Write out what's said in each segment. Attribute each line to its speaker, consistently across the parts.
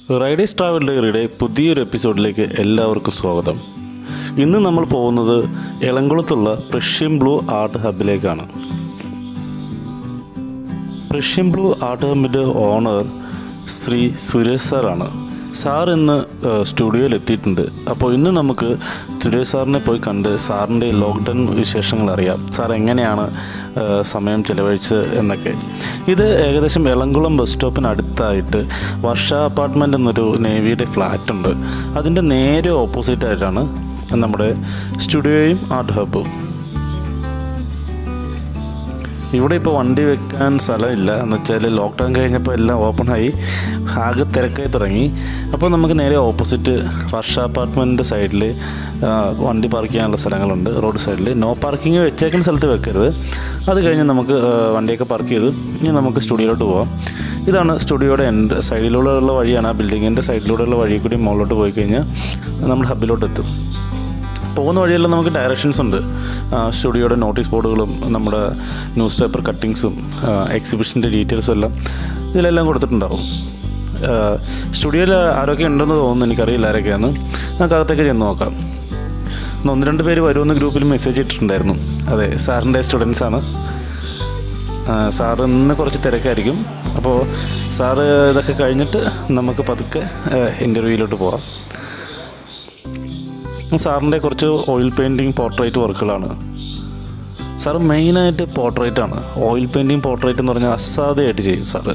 Speaker 1: Riders travel ഡയറിയുടെ പുതിയൊരു എപ്പിസോഡിലേക്ക് എല്ലാവർക്കും സ്വാഗതം ഇന്ന് നമ്മൾ പോകുന്നത് എളംകുളത്തുള്ള പ്രഷ്യൻ ബ്ലൂ ആർട്ട് ഹബിലേക്കാണ് പ്രഷ്യൻ ബ്ലൂ ആർട്ട് ഹബിൻ്റെ ഓണർ ശ്രീ സുരേഷ് സാറാണ് സാർ ഇന്ന് ഏഹ്, സ്റ്റുഡിയോയിൽ എത്തിയിട്ടുണ്ട് അപ്പോൾ ഇന്ന് നമുക്ക് സുരേഷ് സാറിനെ പോയി കണ്ട് സാറിൻ്റെ ലോക്ക്ഡൗൺ വിശേഷങ്ങൾ അറിയാം സാർ എങ്ങനെയാണ് ഏഹ്, സമയം ചിലവഴിച്ചത് എന്നൊക്കെ ഇത് ഏകദേശം എളംകുളം ബസ് സ്റ്റോപ്പിന് അടുത്തായിട്ട് വർഷ അപ്പാർട്ട്മെൻ്റ് എന്നൊരു നേവിയുടെ ഫ്ലാറ്റ് ഉണ്ട് അതിൻ്റെ നേരെ ഓപ്പോസിറ്റ് ആയിട്ടാണ് നമ്മുടെ സ്റ്റുഡിയോയും ആർട്ട് ഹബും ഇവിടെ ഇപ്പോൾ വണ്ടി വെക്കാൻ സ്ഥലമില്ല എന്ന് വെച്ചാൽ ലോക്ക്ഡൗൺ കഴിഞ്ഞപ്പോൾ എല്ലാം ഓപ്പണായി ആകെ തിരക്കായി തുടങ്ങി അപ്പോൾ നമുക്ക് നേരെ ഓപ്പോസിറ്റ് വർഷ അപ്പാർട്ട്മെൻറ്റിൻ്റെ സൈഡിൽ വണ്ടി പാർക്ക് ചെയ്യാനുള്ള സ്ഥലങ്ങളുണ്ട് റോഡ് സൈഡിൽ നോ പാർക്കിംഗ് വെച്ചേക്കുന്ന സ്ഥലത്ത് വെക്കരുത് അത് കഴിഞ്ഞ് നമുക്ക് ആ, വണ്ടിയൊക്കെ പാർക്ക് ചെയ്ത് ഇനി നമുക്ക് സ്റ്റുഡിയോയിലോട്ട് പോകാം ഇതാണ് സ്റ്റുഡിയോയുടെ എൻഡ് സൈഡിലൂടെ ഉള്ള വഴിയാണ് ആ ബിൽഡിങ്ങിൻ്റെ സൈഡിലൂടെയുള്ള വഴി കൂടി മുകളിലോട്ട് പോയി കഴിഞ്ഞാൽ നമ്മൾ ഹബിലോട്ട് എത്തും പോകുന്ന വഴിയെല്ലാം നമുക്ക് ഡയറക്ഷൻസ് ഉണ്ട് ആ, സ്റ്റുഡിയോയുടെ നോട്ടീസ് ബോർഡുകളും നമ്മുടെ ന്യൂസ് പേപ്പർ കട്ടിങ്സും എക്സിബിഷൻ്റെ ഡീറ്റെയിൽസും എല്ലാം ഇതിലെല്ലാം കൊടുത്തിട്ടുണ്ടാവും ആ, സ്റ്റുഡിയോയിൽ ആരൊക്കെ ഉണ്ടെന്ന് തോന്നുന്നു എനിക്കറിയില്ല ആരൊക്കെയാണ് നമുക്ക് അകത്തേക്ക് ചെന്ന് നോക്കാം ഇന്ന് ഒന്ന് രണ്ട് പേര് വരുമെന്ന് ഗ്രൂപ്പിൽ മെസ്സേജ് ഇട്ടിട്ടുണ്ടായിരുന്നു അതെ സാറിൻ്റെ സ്റ്റുഡൻസ് ആണ് സാറ് ഇന്ന് കുറച്ച് തിരക്കായിരിക്കും അപ്പോൾ സാറ് ഇതൊക്കെ കഴിഞ്ഞിട്ട് നമുക്ക് പതുക്കെ ഇൻ്റർവ്യൂയിലോട്ട് പോവാം സാറിൻ്റെ കുറച്ച് ഓയിൽ പെയിൻറ്റിങ് പോർട്രേറ്റ് വർക്കുകളാണ് സാർ മെയിനായിട്ട് പോർട്രേറ്റ് ആണ് ഓയിൽ പെയിൻറ്റിങ് പോർട്രേറ്റ് എന്ന് പറഞ്ഞാൽ അസാധ്യമായിട്ട് ചെയ്യും സാറ്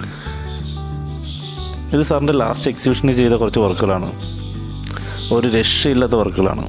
Speaker 1: ഇത് സാറിൻ്റെ ലാസ്റ്റ് എക്സിബിഷനിൽ ചെയ്ത കുറച്ച് വർക്കുകളാണ് ഒരു രക്ഷയില്ലാത്ത വർക്കുകളാണ്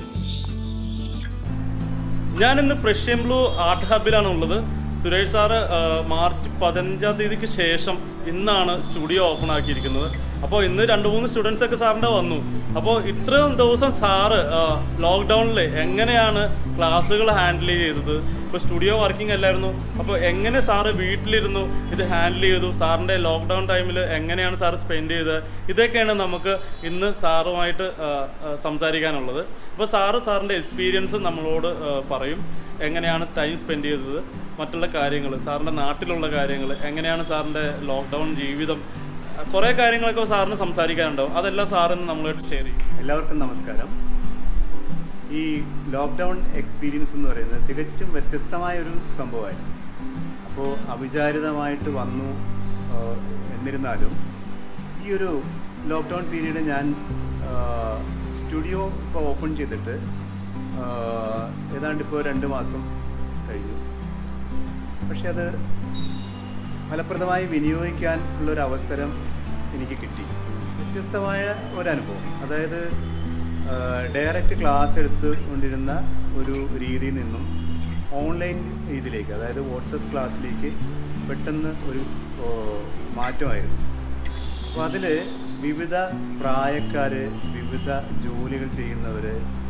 Speaker 1: ഞാനിന്ന് പ്രഷ്യൻ ബ്ലൂ ആർട്ട് ഹബിലാണ് ഉള്ളത് സുരേഷ് സാറ് ആ, മാർച്ച് പതിനഞ്ചാം തീയതിക്ക് ശേഷം ഇന്നാണ് സ്റ്റുഡിയോ ഓപ്പൺ ആക്കിയിരിക്കുന്നത് അപ്പോൾ ഇന്ന് രണ്ട് മൂന്ന് സ്റ്റുഡൻസ് ഒക്കെ സാറിൻ്റെ വന്നു അപ്പോൾ ഇത്രയും ദിവസം സാറ് ലോക്ക്ഡൗണിൽ എങ്ങനെയാണ് ക്ലാസ്സുകൾ ഹാൻഡിൽ ചെയ്തത് ഇപ്പോൾ സ്റ്റുഡിയോ വർക്കിംഗ് അല്ലായിരുന്നു അപ്പോൾ എങ്ങനെ സാറ് വീട്ടിലിരുന്നു ഇത് ഹാൻഡിൽ ചെയ്തു സാറിൻ്റെ ലോക്ക്ഡൗൺ ടൈമിൽ എങ്ങനെയാണ് സാറ് സ്പെൻഡ് ചെയ്തത് ഇതൊക്കെയാണ് നമുക്ക് ഇന്ന് സാറുമായിട്ട് ആ, ആ, സംസാരിക്കാനുള്ളത് അപ്പോൾ സാറ് സാറിൻ്റെ എക്സ്പീരിയൻസ് നമ്മളോട് ആ, പറയും എങ്ങനെയാണ് ടൈം സ്പെൻഡ് ചെയ്തത് മറ്റുള്ള കാര്യങ്ങൾ സാറിൻ്റെ നാട്ടിലുള്ള കാര്യങ്ങൾ എങ്ങനെയാണ് സാറിൻ്റെ ലോക്ക്ഡൗൺ ജീവിതം കുറേ കാര്യങ്ങളൊക്കെ സാറിന് സംസാരിക്കാനുണ്ടാവും അതെല്ലാം സാറിന് നമ്മളായിട്ട് ഷെയർ ചെയ്യും
Speaker 2: എല്ലാവർക്കും നമസ്കാരം ഈ ലോക്ക്ഡൗൺ എക്സ്പീരിയൻസ് എന്ന് പറയുന്നത് തികച്ചും വ്യത്യസ്തമായ ഒരു സംഭവമായിരുന്നു അപ്പോൾ അവിചാരിതമായിട്ട് വന്നു ആ, എന്നിരുന്നാലും ഈ ഒരു ലോക്ക്ഡൗൺ പീരീഡ് ഞാൻ സ്റ്റുഡിയോ ഇപ്പോൾ ഓപ്പൺ ചെയ്തിട്ട് ആ, ഏതാണ്ട് ഇപ്പോൾ രണ്ട് മാസം കഴിഞ്ഞു പക്ഷെ അത് ഫലപ്രദമായി വിനിയോഗിക്കാൻ ഉള്ളൊരു അവസരം എനിക്ക് കിട്ടി വ്യത്യസ്തമായ ഒരു അനുഭവം അതായത് ഡയറക്റ്റ് ക്ലാസ് എടുത്ത് കൊണ്ടിരുന്ന ഒരു രീതിയിൽ നിന്നും ഓൺലൈൻ രീതിയിലേക്ക് അതായത് വാട്സപ്പ് ക്ലാസ്സിലേക്ക് പെട്ടെന്ന് ഒരു ഓ, മാറ്റമായിരുന്നു അപ്പോൾ അതിൽ വിവിധ പ്രായക്കാർ വിവിധ ജോലികൾ ചെയ്യുന്നവർ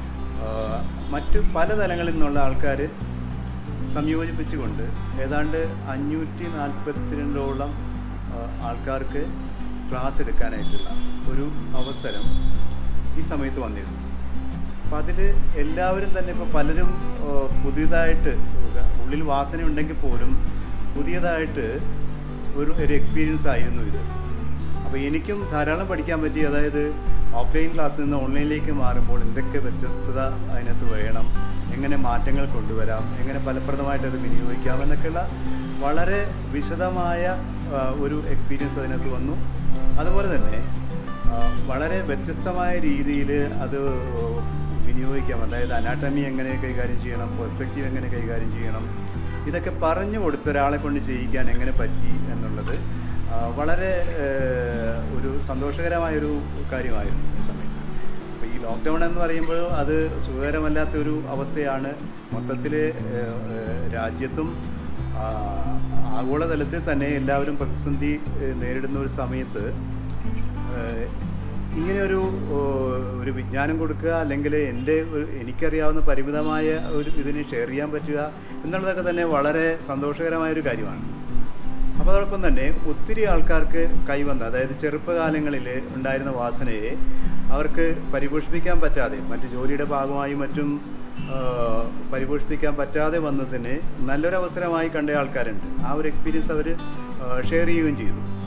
Speaker 2: മറ്റു പല തലങ്ങളിൽ നിന്നുള്ള ആൾക്കാർ സംയോജിപ്പിച്ചുകൊണ്ട് ഏതാണ്ട് അഞ്ഞൂറ്റി നാൽപ്പത്തിരണ്ടോളം ആൾക്കാർക്ക് ക്ലാസ് എടുക്കാനായിട്ടുള്ള ഒരു അവസരം ഈ സമയത്ത് വന്നിരുന്നു അപ്പം അതിൽ എല്ലാവരും തന്നെ ഇപ്പോൾ പലരും ആ, പുതിയതായിട്ട് ഉള്ളിൽ വാസന ഉണ്ടെങ്കിൽ പോലും പുതിയതായിട്ട് ഒരു ഒരു എക്സ്പീരിയൻസ് ആയിരുന്നു ഇത് അപ്പോൾ എനിക്കും ധാരാളം പഠിക്കാൻ പറ്റി അതായത് ഓഫ്ലൈൻ ക്ലാസ്സിൽ നിന്ന് ഓൺലൈനിലേക്ക് മാറുമ്പോൾ എന്തൊക്കെ വ്യത്യസ്തത അതിനകത്ത് വേണം എങ്ങനെ മാറ്റങ്ങൾ കൊണ്ടുവരാം എങ്ങനെ ഫലപ്രദമായിട്ട് അത് വിനിയോഗിക്കാം എന്നൊക്കെയുള്ള വളരെ വിശദമായ ആ, ഒരു എക്സ്പീരിയൻസ് അതിനകത്ത് വന്നു അതുപോലെ തന്നെ ആ, വളരെ വ്യത്യസ്തമായ രീതിയിൽ അത് വിനിയോഗിക്കാം അതായത് അനാട്ടമി എങ്ങനെ കൈകാര്യം ചെയ്യണം പെർസ്പെക്റ്റീവ് എങ്ങനെ കൈകാര്യം ചെയ്യണം ഇതൊക്കെ പറഞ്ഞു കൊടുത്ത ഒരാളെ കൊണ്ട് ചെയ്യിക്കാൻ എങ്ങനെ പറ്റി എന്നുള്ളത് ആ, വളരെ ഏഹ്, ഒരു സന്തോഷകരമായൊരു കാര്യമായിരുന്നു ഈ സമയത്ത് അപ്പോൾ ഈ ലോക്ക്ഡൗൺ എന്ന് പറയുമ്പോൾ അത് സുഖകരമല്ലാത്തൊരു അവസ്ഥയാണ് മൊത്തത്തിൽ രാജ്യത്തും ആ, ആഗോളതലത്തിൽ തന്നെ എല്ലാവരും പ്രതിസന്ധി ഏഹ്, നേരിടുന്ന ഒരു സമയത്ത് ഏഹ്, ഇങ്ങനെ ഒരു ഓ, ഒരു വിജ്ഞാനം കൊടുക്കുക അല്ലെങ്കിൽ എൻ്റെ ഒരു എനിക്കറിയാവുന്ന പരിമിതമായ ഒരു ഇതിന് ഷെയർ ചെയ്യാൻ പറ്റുക എന്നുള്ളതൊക്കെ തന്നെ വളരെ സന്തോഷകരമായൊരു കാര്യമാണ് അപ്പോൾ അതോടൊപ്പം തന്നെ ഒത്തിരി ആൾക്കാർക്ക് കൈവന്ന അതായത് ചെറുപ്പകാലങ്ങളിൽ ഉണ്ടായിരുന്ന വാസനയെ അവർക്ക് പരിപോഷിപ്പിക്കാൻ പറ്റാതെ മറ്റു ജോലിയുടെ ഭാഗമായും മറ്റും ആ, പരിപോഷിപ്പിക്കാൻ പറ്റാതെ വന്നതിന് നല്ലൊരു അവസരമായി കണ്ട ആൾക്കാരുണ്ട് ആ ഒരു എക്സ്പീരിയൻസ് അവർ ഷെയർ ചെയ്യുകയും ചെയ്തു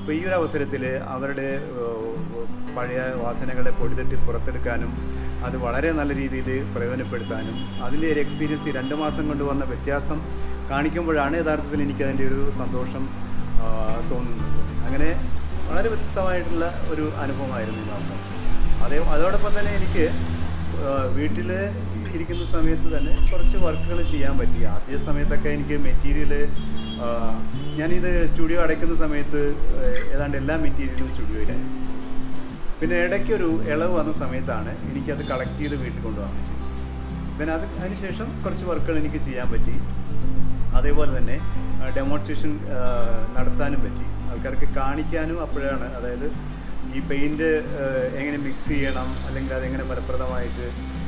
Speaker 2: അപ്പോൾ ഈ ഒരു അവസരത്തിൽ അവരുടെ ഏഹ്, പഴയ വാസനകളെ പൊടിതട്ടി പുറത്തെടുക്കാനും അത് വളരെ നല്ല രീതിയിൽ പ്രയോജനപ്പെടുത്താനും അതിൻ്റെ ഒരു എക്സ്പീരിയൻസ് ഈ രണ്ട് മാസം കൊണ്ട് വന്ന വ്യത്യാസം കാണിക്കുമ്പോഴാണ് യഥാർത്ഥത്തിൽ എനിക്ക് അതിൻ്റെ ഒരു സന്തോഷം ആ, തോന്നുന്നത് അങ്ങനെ വളരെ വ്യത്യസ്തമായിട്ടുള്ള ഒരു അനുഭവമായിരുന്നു ഈ ലോക്ക്ഡൗൺ അതേ അതോടൊപ്പം തന്നെ എനിക്ക് വീട്ടിൽ ഇരിക്കുന്ന സമയത്ത് തന്നെ കുറച്ച് വർക്കുകൾ ചെയ്യാൻ പറ്റി ആദ്യ സമയത്തൊക്കെ എനിക്ക് മെറ്റീരിയൽ ഞാനിത് സ്റ്റുഡിയോ അടയ്ക്കുന്ന സമയത്ത് ആ, ഏതാണ്ട് എല്ലാ മെറ്റീരിയലും സ്റ്റുഡിയോയിലായിരുന്നു പിന്നെ ഇടയ്ക്കൊരു ഇളവ് വന്ന സമയത്താണ് എനിക്കത് കളക്ട് ചെയ്ത് വീട്ടിൽ കൊണ്ടുപോകാൻ പറ്റി പിന്നെ അത് അതിനുശേഷം കുറച്ച് വർക്കുകൾ എനിക്ക് ചെയ്യാൻ പറ്റി അതേപോലെ തന്നെ ഡെമോൺസ്ട്രേഷൻ നടത്താനും പറ്റി ആൾക്കാർക്ക് കാണിക്കാനും അപ്പോഴാണ് അതായത് ഈ പെയിൻറ് എങ്ങനെ മിക്സ് ചെയ്യണം അല്ലെങ്കിൽ അതെങ്ങനെ ഫലപ്രദമായിട്ട്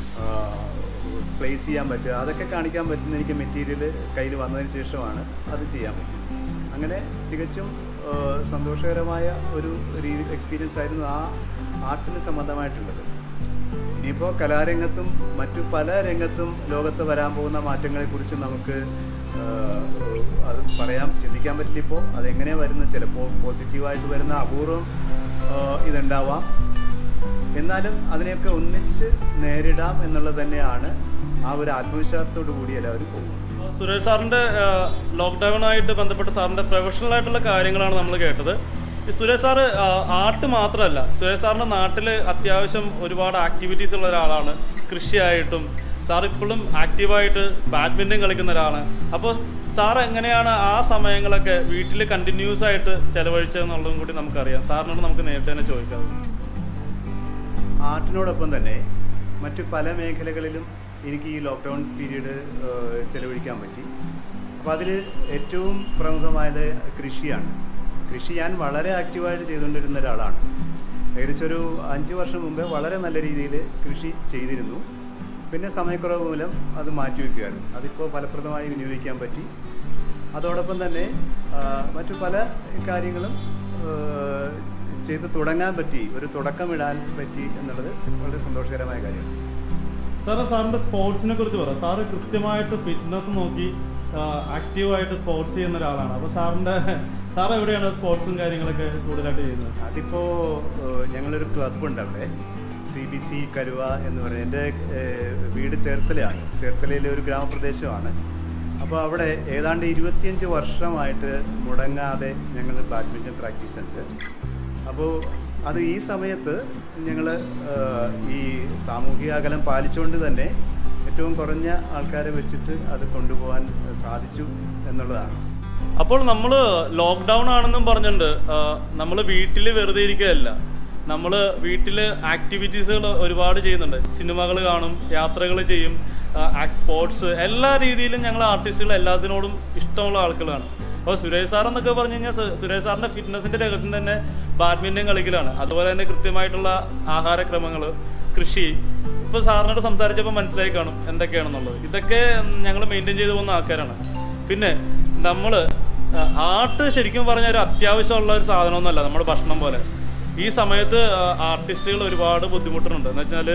Speaker 2: പ്ലേസ് ചെയ്യാൻ പറ്റുക അതൊക്കെ കാണിക്കാൻ പറ്റുന്ന എനിക്ക് മെറ്റീരിയൽ കയ്യിൽ വന്നതിന് ശേഷമാണ് അത് ചെയ്യാൻ പറ്റിയത് അങ്ങനെ തികച്ചും ആ, സന്തോഷകരമായ ഒരു രീതി എക്സ്പീരിയൻസ് ആയിരുന്നു ആ ആർട്ടിന് സംബന്ധമായിട്ടുള്ളത് ഇനിയിപ്പോൾ കലാരംഗത്തും മറ്റു പല രംഗത്തും ലോകത്ത് വരാൻ പോകുന്ന മാറ്റങ്ങളെക്കുറിച്ച് നമുക്ക് ആ, അത് പറയാം ചിന്തിക്കാൻ പറ്റില്ല ഇപ്പോൾ അതെങ്ങനെയാണ് വരുന്നത് ചിലപ്പോൾ പോസിറ്റീവായിട്ട് വരുന്ന അപൂർവം ആ, ഇതുണ്ടാവാം എന്നാലും അതിനെയൊക്കെ ഒന്നിച്ച് നേരിടാം എന്നുള്ളത് തന്നെയാണ് ആ ഒരു ആത്മവിശ്വാസത്തോടു കൂടി എല്ലാവരും പോകുന്നത്
Speaker 3: സുരേഷ് സാറിന്റെ ലോക്ക്ഡൗൺ ആയിട്ട് ബന്ധപ്പെട്ട് സാറിന്റെ പ്രൊഫഷണൽ ആയിട്ടുള്ള കാര്യങ്ങളാണ് നമ്മൾ കേട്ടത് ഈ സുരേഷ് സാറ് ആർട്ട് മാത്രമല്ല സുരേഷ് സാറിന്റെ നാട്ടിൽ അത്യാവശ്യം ഒരുപാട് ആക്ടിവിറ്റീസ് ഉള്ള ഒരാളാണ് കൃഷിയായിട്ടും സാർ ഇപ്പോഴും ആക്റ്റീവായിട്ട് ബാഡ്മിൻ്റൺ കളിക്കുന്ന ഒരാളാണ് അപ്പോൾ സാർ എങ്ങനെയാണ് ആ സമയങ്ങളൊക്കെ വീട്ടിൽ കണ്ടിന്യൂസ് ആയിട്ട് ചെലവഴിച്ചതെന്നുള്ളതും കൂടി നമുക്കറിയാം സാറിനോട് നമുക്ക് നേരിട്ട് തന്നെ ചോദിക്കാം
Speaker 2: ആർട്ടിനോടൊപ്പം തന്നെ മറ്റു പല മേഖലകളിലും എനിക്ക് ഈ ലോക്ക്ഡൗൺ പീരീഡ് ചെലവഴിക്കാൻ പറ്റി അപ്പോൾ അതിൽ ഏറ്റവും പ്രമുഖമായത് കൃഷിയാണ് കൃഷി ഞാൻ വളരെ ആക്റ്റീവായിട്ട് ചെയ്തുകൊണ്ടിരുന്ന ഒരാളാണ് ഏകദേശം ഒരു അഞ്ച് വർഷം മുമ്പേ വളരെ നല്ല രീതിയിൽ കൃഷി ചെയ്തിരുന്നു പിന്നെ സമയക്കുറവ് മൂലം അത് മാറ്റിവെക്കുകയായിരുന്നു അതിപ്പോൾ ഫലപ്രദമായി വിനിയോഗിക്കാൻ പറ്റി അതോടൊപ്പം തന്നെ ആ, മറ്റു പല കാര്യങ്ങളും ആ, ചെയ്ത് തുടങ്ങാൻ പറ്റി ഒരു തുടക്കമിടാൻ പറ്റി എന്നുള്ളത് വളരെ സന്തോഷകരമായ കാര്യമാണ്
Speaker 3: സാറ് സാറിന്റെ സ്പോർട്സിനെ കുറിച്ച് പറ സാറ് കൃത്യമായിട്ട് ഫിറ്റ്നസ് നോക്കി ആക്റ്റീവായിട്ട് സ്പോർട്സ് ചെയ്യുന്ന ഒരാളാണ് അപ്പോൾ സാറിന്റെ സാർ എവിടെയാണ് സ്പോർട്സും കാര്യങ്ങളൊക്കെ കൂടുതലായിട്ട് ചെയ്യുന്നത്
Speaker 2: അതിപ്പോൾ ഞങ്ങളൊരു ക്ലബ്ബുണ്ട് അവിടെ സി ബി സി കരുവ എന്ന് പറയുന്നത് എൻ്റെ ഏഹ്, വീട് ചേർത്തലയാണ് ചേർത്തലയിലെ ഒരു ഗ്രാമപ്രദേശമാണ് അപ്പോൾ അവിടെ ഏതാണ്ട് ഇരുപത്തിയഞ്ച് വർഷമായിട്ട് മുടങ്ങാതെ ഞങ്ങൾ ബാഡ്മിൻ്റൺ പ്രാക്ടീസ് ഉണ്ട് അപ്പോൾ അത് ഈ സമയത്ത് ഞങ്ങൾ ഈ സാമൂഹിക അകലം പാലിച്ചുകൊണ്ട് തന്നെ ഏറ്റവും കുറഞ്ഞ ആൾക്കാരെ വെച്ചിട്ട് അത് കൊണ്ടുപോകാൻ സാധിച്ചു എന്നുള്ളതാണ്
Speaker 3: അപ്പോൾ നമ്മൾ ലോക്ക്ഡൗൺ ആണെന്നും പറഞ്ഞിട്ടുണ്ട് നമ്മൾ വീട്ടിൽ വെറുതെ ഇരിക്കുകയല്ല നമ്മൾ വീട്ടിൽ ആക്ടിവിറ്റീസുകൾ ഒരുപാട് ചെയ്യുന്നുണ്ട് സിനിമകൾ കാണും യാത്രകൾ ചെയ്യും സ്പോർട്സ് എല്ലാ രീതിയിലും ഞങ്ങൾ ആർട്ടിസ്റ്റുകൾ എല്ലാത്തിനോടും ഇഷ്ടമുള്ള ആൾക്കാരാണ് അപ്പോൾ സുരേഷ് സാർ എന്നൊക്കെ പറഞ്ഞു കഴിഞ്ഞാൽ സു- സുരേഷ് സാറിൻ്റെ ഫിറ്റ്നസിൻ്റെ രഹസ്യം തന്നെ ബാഡ്മിൻ്റൺ കളിക്കലാണ് അതുപോലെ തന്നെ കൃത്യമായിട്ടുള്ള ആഹാരക്രമങ്ങൾ കൃഷി ഇപ്പോൾ സാറിനോട് സംസാരിച്ചപ്പോൾ മനസ്സിലായി കാണും എന്തൊക്കെയാണെന്നുള്ളത് ഇതൊക്കെ ഞങ്ങൾ മെയിൻറ്റെയിൻ ചെയ്തു പോകുന്ന ആൾക്കാരാണ് പിന്നെ നമ്മൾ ആർട്ട് ശരിക്കും പറഞ്ഞ ഒരു അത്യാവശ്യമുള്ള ഒരു സാധനമൊന്നുമല്ല നമ്മുടെ ഭക്ഷണം പോലെ ഈ സമയത്ത് ആർട്ടിസ്റ്റുകൾ ഒരുപാട് ബുദ്ധിമുട്ടുന്നുണ്ട് എന്ന് വെച്ചാൽ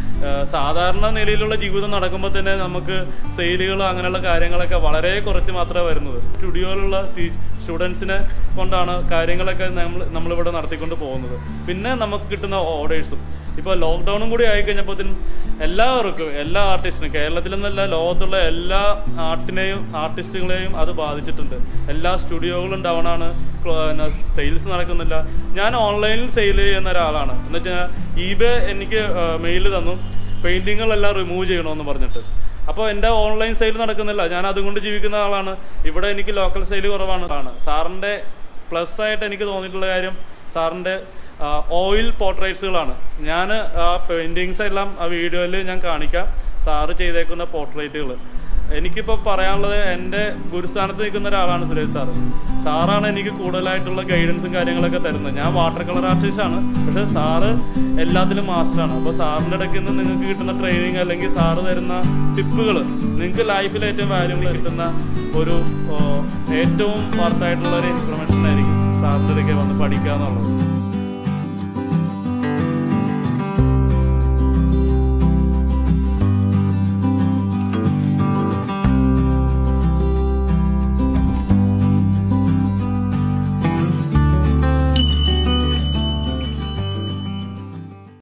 Speaker 3: സാധാരണ നിലയിലുള്ള ജീവിതം നടക്കുമ്പോൾ തന്നെ നമുക്ക് സെയിലുകൾ അങ്ങനെയുള്ള കാര്യങ്ങളൊക്കെ വളരെ കുറച്ച് മാത്രമേ വരുന്നത് സ്റ്റുഡിയോയിലുള്ള സ്റ്റുഡൻസിനെ കൊണ്ടാണ് കാര്യങ്ങളൊക്കെ നമ്മൾ നമ്മളിവിടെ നടത്തിക്കൊണ്ട് പോകുന്നത് പിന്നെ നമുക്ക് കിട്ടുന്ന ഓർഡേഴ്സും ഇപ്പോൾ ലോക്ക്ഡൗണും കൂടി ആയിക്കഴിഞ്ഞപ്പോഴത്തേനും എല്ലാവർക്കും എല്ലാ ആർട്ടിസ്റ്റിനും കേരളത്തിൽ നിന്നല്ല ലോകത്തുള്ള എല്ലാ ആർട്ടിനെയും ആർട്ടിസ്റ്റുകളെയും അത് ബാധിച്ചിട്ടുണ്ട് എല്ലാ സ്റ്റുഡിയോകളും ഡൗൺ ആണ് സെയിൽസ് നടക്കുന്നില്ല ഞാൻ ഓൺലൈനിൽ സെയിൽ ചെയ്യുന്ന ഒരാളാണ് എന്ന് വെച്ചാൽ ഈബേ എനിക്ക് മെയിൽ തന്നു പെയിൻറ്റിങ്ങുകളെല്ലാം റിമൂവ് ചെയ്യണമെന്ന് പറഞ്ഞിട്ട് അപ്പോൾ എൻ്റെ ഓൺലൈൻ സെയിൽ നടക്കുന്നില്ല ഞാൻ അതുകൊണ്ട് ജീവിക്കുന്ന ആളാണ് ഇവിടെ എനിക്ക് ലോക്കൽ സെയിൽ കുറവാണ് ആണ് സാറിൻ്റെ പ്ലസ് ആയിട്ട് എനിക്ക് തോന്നിയിട്ടുള്ള കാര്യം സാറിൻ്റെ ഓയിൽ പോർട്രേറ്റ്സുകളാണ് ഞാൻ ആ പെയിൻറ്റിങ്സ് എല്ലാം ആ വീഡിയോയിൽ ഞാൻ കാണിക്കാം സാറ് ചെയ്തേക്കുന്ന പോർട്രേറ്റുകൾ എനിക്കിപ്പോൾ പറയാനുള്ളത് എൻ്റെ ഗുരുസ്ഥാനത്ത് നിൽക്കുന്ന ഒരാളാണ് സുരേഷ് സാറ് സാറാണ് എനിക്ക് കൂടുതലായിട്ടുള്ള ഗൈഡൻസും കാര്യങ്ങളൊക്കെ തരുന്നത് ഞാൻ വാട്ടർ കളർ ആർട്ടിസ്റ്റാണ് പക്ഷേ സാറ് എല്ലാത്തിലും മാസ്റ്ററാണ് അപ്പോൾ സാറിൻ്റെ ഇടയ്ക്ക് നിന്ന് നിങ്ങൾക്ക് കിട്ടുന്ന ട്രെയിനിങ് അല്ലെങ്കിൽ സാറ് തരുന്ന ടിപ്പുകൾ നിങ്ങൾക്ക് ലൈഫിൽ ഏറ്റവും വാല്യൂബിൾ കിട്ടുന്ന ഒരു ഓ, ഏറ്റവും വർത്തായിട്ടുള്ള ഒരു ഇൻഫർമേഷൻ ആയിരിക്കും സാറിൻ്റെ ഇടയ്ക്ക് വന്ന് പഠിക്കുക എന്നുള്ളത്